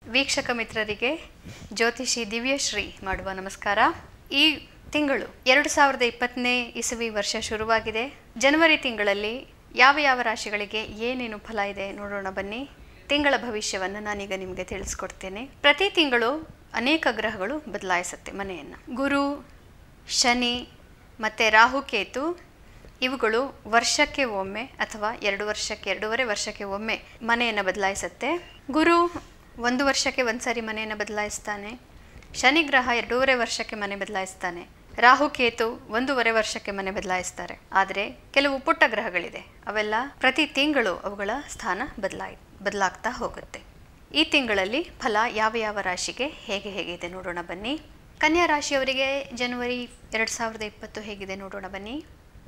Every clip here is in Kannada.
ವೀಕ್ಷಕ ಮಿತ್ರರಿಗೆ ಜ್ಯೋತಿಷಿ ದಿವ್ಯಶ್ರೀ ಮಾಡುವ ನಮಸ್ಕಾರ ಈ ತಿಂಗಳು ಎರಡು ಸಾವಿರದ ಇಪ್ಪತ್ತನೇ ಇಸವಿ ವರ್ಷ ಶುರುವಾಗಿದೆ ಜನವರಿ ತಿಂಗಳಲ್ಲಿ ಯಾವ ಯಾವ ರಾಶಿಗಳಿಗೆ ಏನೇನು ಫಲ ಇದೆ ನೋಡೋಣ ಬನ್ನಿ ತಿಂಗಳ ಭವಿಷ್ಯವನ್ನು ನಾನೀಗ ನಿಮಗೆ ತಿಳಿಸ್ಕೊಡ್ತೇನೆ ಪ್ರತಿ ತಿಂಗಳು ಅನೇಕ ಗ್ರಹಗಳು ಬದಲಾಯಿಸುತ್ತೆ ಮನೆಯನ್ನು ಗುರು ಶನಿ ಮತ್ತು ರಾಹುಕೇತು ಇವುಗಳು ವರ್ಷಕ್ಕೆ ಒಮ್ಮೆ ಅಥವಾ ಎರಡು ವರ್ಷಕ್ಕೆ ಎರಡೂವರೆ ವರ್ಷಕ್ಕೆ ಒಮ್ಮೆ ಮನೆಯನ್ನು ಬದಲಾಯಿಸುತ್ತೆ ಗುರು ಒಂದು ವರ್ಷಕ್ಕೆ ಒಂದ್ಸರಿ ಮನೆಯನ್ನು ಬದಲಾಯಿಸ್ತಾನೆ ಶನಿ ಗ್ರಹ ಎರಡೂವರೆ ವರ್ಷಕ್ಕೆ ಮನೆ ಬದಲಾಯಿಸ್ತಾನೆ ರಾಹುಕೇತು ಒಂದೂವರೆ ವರ್ಷಕ್ಕೆ ಮನೆ ಬದಲಾಯಿಸ್ತಾರೆ ಆದರೆ ಕೆಲವು ಪುಟ್ಟ ಗ್ರಹಗಳಿದೆ ಅವೆಲ್ಲ ಪ್ರತಿ ತಿಂಗಳು ಅವುಗಳ ಸ್ಥಾನ ಬದಲಾಯಿ ಬದಲಾಗ್ತಾ ಹೋಗುತ್ತೆ ಈ ತಿಂಗಳಲ್ಲಿ ಫಲ ಯಾವ ಯಾವ ರಾಶಿಗೆ ಹೇಗೆ ಹೇಗಿದೆ ನೋಡೋಣ ಬನ್ನಿ ಕನ್ಯಾ ರಾಶಿಯವರಿಗೆ ಜನವರಿ ಎರಡು ಸಾವಿರದ ಇಪ್ಪತ್ತು ಹೇಗಿದೆ ನೋಡೋಣ ಬನ್ನಿ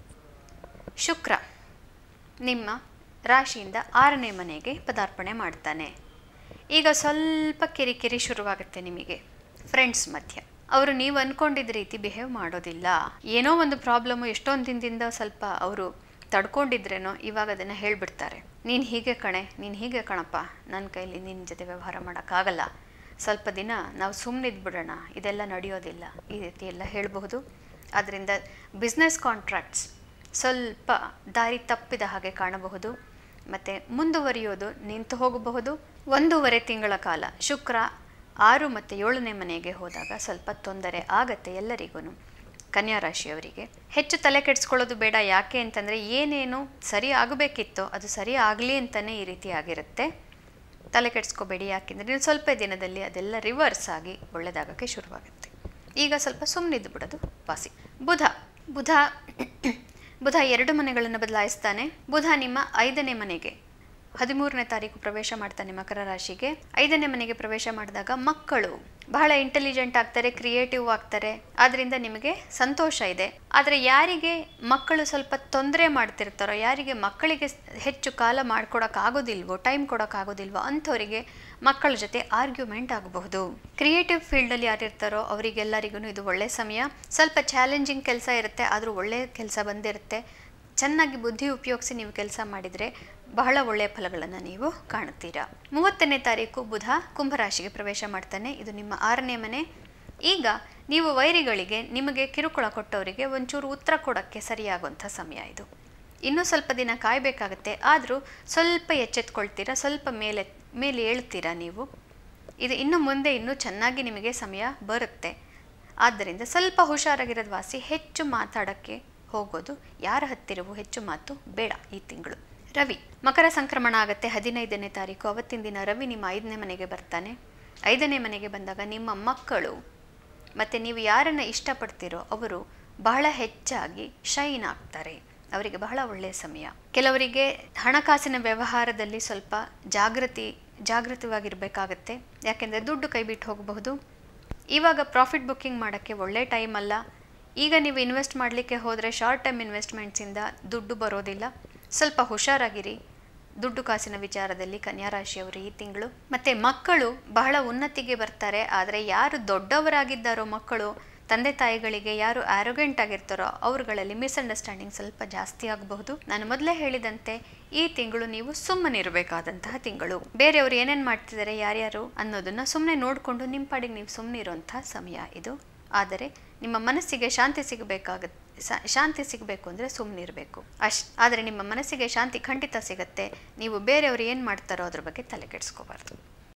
ಶುಕ್ರ ನಿಮ್ಮ ರಾಶಿಯಿಂದ ಆರನೇ ಮನೆಗೆ ಪದಾರ್ಪಣೆ ಮಾಡ್ತಾನೆ ಈಗ ಸ್ವಲ್ಪ ಕಿರಿಕಿರಿ ಶುರುವಾಗುತ್ತೆ ನಿಮಗೆ ಫ್ರೆಂಡ್ಸ್ ಮಧ್ಯ ಅವರು ನೀವು ಅಂದ್ಕೊಂಡಿದ್ದ ರೀತಿ ಬಿಹೇವ್ ಮಾಡೋದಿಲ್ಲ ಏನೋ ಒಂದು ಪ್ರಾಬ್ಲಮ್ಮು ಎಷ್ಟೊಂದು ದಿನದಿಂದ ಸ್ವಲ್ಪ ಅವರು ತಡ್ಕೊಂಡಿದ್ರೇನೋ ಇವಾಗ ಅದನ್ನು ಹೇಳಿಬಿಡ್ತಾರೆ ನೀನು ಹೀಗೆ ಕಣೆ ನೀನು ಹೀಗೆ ಕಣಪ್ಪ ನನ್ನ ಕೈಲಿ ನಿನ್ನ ಜೊತೆ ವ್ಯವಹಾರ ಮಾಡೋಕ್ಕಾಗಲ್ಲ ಸ್ವಲ್ಪ ದಿನ ನಾವು ಸುಮ್ಮನಿದ್ದು ಬಿಡೋಣ ಇದೆಲ್ಲ ನಡೆಯೋದಿಲ್ಲ ಈ ರೀತಿ ಎಲ್ಲ ಹೇಳಬಹುದು ಅದರಿಂದ ಬಿಸ್ನೆಸ್ ಕಾಂಟ್ರಾಕ್ಟ್ಸ್ ಸ್ವಲ್ಪ ದಾರಿ ತಪ್ಪಿದ ಹಾಗೆ ಕಾಣಬಹುದು ಮತ್ತು ಮುಂದುವರಿಯೋದು ನಿಂತು ಹೋಗಬಹುದು ಒಂದೂವರೆ ತಿಂಗಳ ಕಾಲ ಶುಕ್ರ ಆರು ಮತ್ತು ಏಳನೇ ಮನೆಗೆ ಹೋದಾಗ ಸ್ವಲ್ಪ ತೊಂದರೆ ಆಗತ್ತೆ ಎಲ್ಲರಿಗೂ ಕನ್ಯಾ ರಾಶಿಯವರಿಗೆ ಹೆಚ್ಚು ತಲೆ ಕೆಡಿಸ್ಕೊಳ್ಳೋದು ಬೇಡ ಯಾಕೆ ಅಂತಂದರೆ ಏನೇನು ಸರಿ ಆಗಬೇಕಿತ್ತೋ ಅದು ಸರಿ ಆಗಲಿ ಅಂತಲೇ ಈ ರೀತಿ ಆಗಿರುತ್ತೆ ತಲೆ ಕೆಡಿಸ್ಕೋಬೇಡಿ ಯಾಕೆಂದರೆ ನೀವು ಸ್ವಲ್ಪ ದಿನದಲ್ಲಿ ಅದೆಲ್ಲ ರಿವರ್ಸ್ ಆಗಿ ಒಳ್ಳೆಯದಾಗೋಕ್ಕೆ ಶುರುವಾಗುತ್ತೆ ಈಗ ಸ್ವಲ್ಪ ಸುಮ್ಮನಿದ್ದು ಬಿಡೋದು ವಾಸಿ ಬುಧ ಬುಧ ಬುಧ ಎರಡು ಮನೆಗಳನ್ನು ಬದಲಾಯಿಸ್ತಾನೆ ಬುಧ ನಿಮ್ಮ ಐದನೇ ಮನೆಗೆ ಹದಿಮೂರನೇ ತಾರೀಕು ಪ್ರವೇಶ ಮಾಡ್ತಾನೆ ಮಕರ ರಾಶಿಗೆ ಐದನೇ ಮನೆಗೆ ಪ್ರವೇಶ ಮಾಡಿದಾಗ ಮಕ್ಕಳು ಬಹಳ ಇಂಟೆಲಿಜೆಂಟ್ ಆಗ್ತಾರೆ ಕ್ರಿಯೇಟಿವ್ ಆಗ್ತಾರೆ ಆದ್ರಿಂದ ನಿಮಗೆ ಸಂತೋಷ ಇದೆ ಆದರೆ ಯಾರಿಗೆ ಮಕ್ಕಳು ಸ್ವಲ್ಪ ತೊಂದರೆ ಮಾಡ್ತಿರ್ತಾರೋ ಯಾರಿಗೆ ಮಕ್ಕಳಿಗೆ ಹೆಚ್ಚು ಕಾಲ ಮಾಡ್ಕೊಡೋಕ್ಕಾಗೋದಿಲ್ವೋ ಟೈಮ್ ಕೊಡೋಕ್ಕಾಗೋದಿಲ್ವೋ ಅಂಥವರಿಗೆ ಮಕ್ಕಳ ಜೊತೆ ಆರ್ಗ್ಯುಮೆಂಟ್ ಆಗಬಹುದು ಕ್ರಿಯೇಟಿವ್ ಫೀಲ್ಡಲ್ಲಿ ಯಾರಿರ್ತಾರೋ ಅವರಿಗೆಲ್ಲರಿಗೂ ಇದು ಒಳ್ಳೆ ಸಮಯ ಸ್ವಲ್ಪ ಚಾಲೆಂಜಿಂಗ್ ಕೆಲಸ ಇರುತ್ತೆ ಆದರೂ ಒಳ್ಳೆಯ ಕೆಲಸ ಬಂದಿರುತ್ತೆ ಚೆನ್ನಾಗಿ ಬುದ್ಧಿ ಉಪಯೋಗಿಸಿ ನೀವು ಕೆಲಸ ಮಾಡಿದರೆ ಬಹಳ ಒಳ್ಳೆಯ ಫಲಗಳನ್ನು ನೀವು ಕಾಣುತ್ತೀರಾ ಮೂವತ್ತನೇ ತಾರೀಕು ಬುಧ ಕುಂಭರಾಶಿಗೆ ಪ್ರವೇಶ ಮಾಡ್ತಾನೆ ಇದು ನಿಮ್ಮ ಆರನೇ ಮನೆ ಈಗ ನೀವು ವೈರಿಗಳಿಗೆ ನಿಮಗೆ ಕಿರುಕುಳ ಕೊಟ್ಟವರಿಗೆ ಒಂಚೂರು ಉತ್ತರ ಕೊಡೋಕ್ಕೆ ಸರಿಯಾಗುವಂಥ ಸಮಯ ಇದು ಇನ್ನೂ ಸ್ವಲ್ಪ ದಿನ ಕಾಯಬೇಕಾಗತ್ತೆ ಆದರೂ ಸ್ವಲ್ಪ ಎಚ್ಚೆತ್ಕೊಳ್ತೀರಾ ಸ್ವಲ್ಪ ಮೇಲೆ ಮೇಲೆ ಏಳ್ತೀರಾ ನೀವು ಇದು ಇನ್ನು ಮುಂದೆ ಇನ್ನೂ ಚೆನ್ನಾಗಿ ನಿಮಗೆ ಸಮಯ ಬರುತ್ತೆ ಆದ್ದರಿಂದ ಸ್ವಲ್ಪ ಹುಷಾರಾಗಿರೋದು ವಾಸಿ ಹೆಚ್ಚು ಮಾತಾಡೋಕ್ಕೆ ಹೋಗೋದು ಯಾರ ಹತ್ತಿರವೂ ಹೆಚ್ಚು ಮಾತು ಬೇಡ ಈ ತಿಂಗಳು ರವಿ ಮಕರ ಸಂಕ್ರಮಣ ಆಗುತ್ತೆ ಹದಿನೈದನೇ ತಾರೀಕು ಅವತ್ತಿನ ದಿನ ರವಿ ನಿಮ್ಮ ಐದನೇ ಮನೆಗೆ ಬರ್ತಾನೆ ಐದನೇ ಮನೆಗೆ ಬಂದಾಗ ನಿಮ್ಮ ಮಕ್ಕಳು ಮತ್ತು ನೀವು ಯಾರನ್ನು ಇಷ್ಟಪಡ್ತೀರೋ ಅವರು ಬಹಳ ಹೆಚ್ಚಾಗಿ ಶೈನ್ ಆಗ್ತಾರೆ ಅವರಿಗೆ ಬಹಳ ಒಳ್ಳೆಯ ಸಮಯ ಕೆಲವರಿಗೆ ಹಣಕಾಸಿನ ವ್ಯವಹಾರದಲ್ಲಿ ಸ್ವಲ್ಪ ಜಾಗೃತಿ ಜಾಗೃತವಾಗಿರಬೇಕಾಗತ್ತೆ ಯಾಕೆಂದರೆ ದುಡ್ಡು ಕೈ ಬಿಟ್ಟು ಹೋಗಬಹುದು ಇವಾಗ ಪ್ರಾಫಿಟ್ ಬುಕ್ಕಿಂಗ್ ಮಾಡೋಕ್ಕೆ ಒಳ್ಳೆ ಟೈಮ್ ಅಲ್ಲ ಈಗ ನೀವು ಇನ್ವೆಸ್ಟ್ ಮಾಡಲಿಕ್ಕೆ ಹೋದರೆ ಶಾರ್ಟ್ ಟೈಮ್ ಇನ್ವೆಸ್ಟ್ಮೆಂಟ್ಸಿಂದ ದುಡ್ಡು ಬರೋದಿಲ್ಲ ಸ್ವಲ್ಪ ಹುಷಾರಾಗಿರಿ ದುಡ್ಡು ಕಾಸಿನ ವಿಚಾರದಲ್ಲಿ ಕನ್ಯಾ ರಾಶಿಯವರು ಈ ತಿಂಗಳು ಮತ್ತು ಮಕ್ಕಳು ಬಹಳ ಉನ್ನತಿಗೆ ಬರ್ತಾರೆ ಆದರೆ ಯಾರು ದೊಡ್ಡವರಾಗಿದ್ದಾರೋ ಮಕ್ಕಳು ತಂದೆ ತಾಯಿಗಳಿಗೆ ಯಾರು ಆರೋಗೆಂಟ್ ಆಗಿರ್ತಾರೋ ಅವರುಗಳಲ್ಲಿ ಮಿಸ್ಅಂಡರ್ಸ್ಟ್ಯಾಂಡಿಂಗ್ ಸ್ವಲ್ಪ ಜಾಸ್ತಿ ಆಗಬಹುದು ನಾನು ಮೊದಲೇ ಹೇಳಿದಂತೆ ಈ ತಿಂಗಳು ನೀವು ಸುಮ್ಮನಿರಬೇಕಾದಂತಹ ತಿಂಗಳು ಬೇರೆಯವರು ಏನೇನು ಮಾಡ್ತಿದ್ದಾರೆ ಯಾರ್ಯಾರು ಅನ್ನೋದನ್ನ ಸುಮ್ಮನೆ ನೋಡಿಕೊಂಡು ನಿಮ್ಮ ಪಾಡಿಗೆ ನೀವು ಸುಮ್ಮನೆ ಇರುವಂತಹ ಸಮಯ ಇದು ಆದರೆ ನಿಮ್ಮ ಮನಸ್ಸಿಗೆ ಶಾಂತಿ ಸಿಗಬೇಕಾಗತ್ತೆ ಶಾಂತಿ ಸಿಗಬೇಕು ಅಂದರೆ ಸುಮ್ಮನಿರಬೇಕು ಅಶ್ ಆದರೆ ನಿಮ್ಮ ಮನಸ್ಸಿಗೆ ಶಾಂತಿ ಖಂಡಿತ ಸಿಗತ್ತೆ ನೀವು ಬೇರೆಯವರು ಏನು ಮಾಡ್ತಾರೋ ಅದ್ರ ಬಗ್ಗೆ ತಲೆ ಕೆಡಿಸ್ಕೋಬಾರ್ದು